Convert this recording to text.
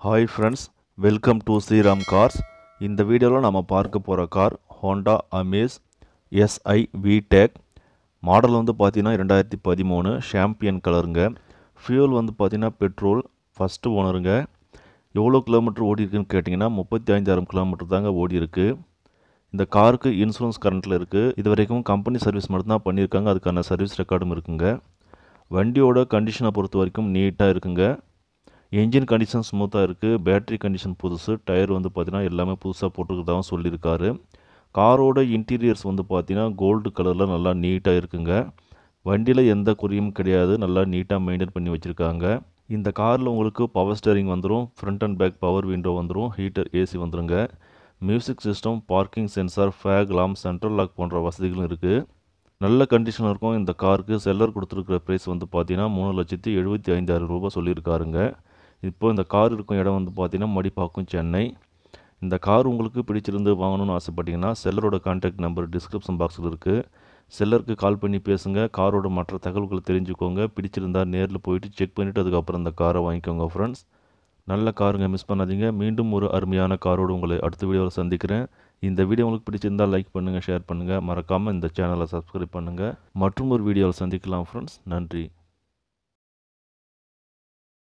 hi friends welcome to Sriram cars இந்த வீடியோவில் நம்ம பார்க்க போகிற car Honda Amaze S I VTEC model வந்து பார்த்தீங்கன்னா ரெண்டாயிரத்தி பதிமூணு ஷாம்பியன் கலருங்க ஃபியூல் வந்து பார்த்தீங்கன்னா பெட்ரோல் ஃபஸ்ட்டு ஓனருங்க எவ்வளோ கிலோமீட்டர் ஓடி இருக்குன்னு கேட்டிங்கன்னா முப்பத்தி ஐந்தாயிரம் கிலோமீட்டர் தாங்க ஓடி இருக்கு இந்த காருக்கு இன்சூரன்ஸ் கரண்ட்டில் இருக்குது இது வரைக்கும் கம்பெனி சர்வீஸ் மட்டும்தான் பண்ணியிருக்காங்க அதுக்கான சர்வீஸ் ரெக்கார்டும் இருக்குங்க வண்டியோட கண்டிஷனை பொறுத்த வரைக்கும் நீட்டாக இருக்குங்க என்ஜின் கண்டிஷன் ஸ்மூத்தாக இருக்குது பேட்டரி கண்டிஷன் புதுசு டயர் வந்து பார்த்தீங்கன்னா எல்லாமே புதுசாக போட்டிருக்கிறதாகவும் சொல்லியிருக்காரு காரோட இன்டீரியர்ஸ் வந்து பார்த்தீங்கன்னா கோல்டு கலரில் நல்லா நீட்டாக இருக்குங்க வண்டியில் எந்த குறையும் கிடையாது நல்லா நீட்டாக மெயின்டைன் பண்ணி வச்சுருக்காங்க இந்த காரில் உங்களுக்கு பவர் ஸ்டேரிங் வந்துடும் front and back power window வந்துடும் ஹீட்டர் ஏசி வந்துருங்க music system parking sensor fog lamp central lock போன்ற வசதிகளும் இருக்குது நல்ல கண்டிஷன் இருக்கும் இந்த காருக்கு செல்லர் கொடுத்துருக்குற ப்ரைஸ் வந்து பார்த்தீங்கன்னா மூணு லட்சத்தி எழுபத்தி ஐந்தாயிரம் ரூபாய் சொல்லியிருக்காருங்க இப்போ இந்த கார் இருக்கும் இடம் வந்து பார்த்தீங்கன்னா மடிப்பாக்கம் சென்னை இந்த கார் உங்களுக்கு பிடிச்சிருந்து வாங்கணும்னு ஆசைப்பட்டீங்கன்னா செல்லரோட கான்டாக்ட் நம்பர் டிஸ்கிரிப்ஷன் பாக்ஸில் இருக்குது செல்லருக்கு கால் பண்ணி பேசுங்க காரோட மற்ற தகவல்களை தெரிஞ்சுக்கோங்க பிடிச்சிருந்தா நேரில் போயிட்டு செக் பண்ணிவிட்டு அதுக்கப்புறம் இந்த காரை வாங்கிக்கோங்க ஃப்ரெண்ட்ஸ் நல்ல காருங்க மிஸ் பண்ணாதீங்க மீண்டும் ஒரு அருமையான காரோடு உங்களை அடுத்த வீடியோவில் சந்திக்கிறேன் இந்த வீடியோ உங்களுக்கு பிடிச்சிருந்தால் லைக் பண்ணுங்கள் ஷேர் பண்ணுங்கள் மறக்காமல் இந்த சேனலை சப்ஸ்கிரைப் பண்ணுங்கள் மற்றும் ஒரு வீடியோவில் சந்திக்கலாம் ஃப்ரெண்ட்ஸ் நன்றி